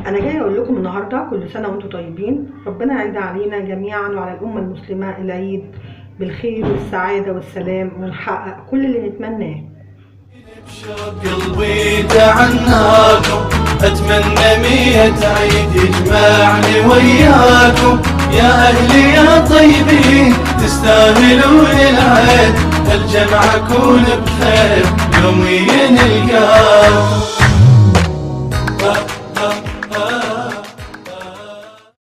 انا جاي اقول لكم النهارده كل سنه وانتم طيبين ربنا يعيد علينا جميعا وعلى الامه المسلمه العيد بالخير والسعاده والسلام ونحقق كل اللي نتمناه بشوق قلبي تعناكم اتمنى مية عيد يجمعني وياكم يا اهلي يا طيبين تستاهلون العيد الجمع كون بخير يوميا نلقاكم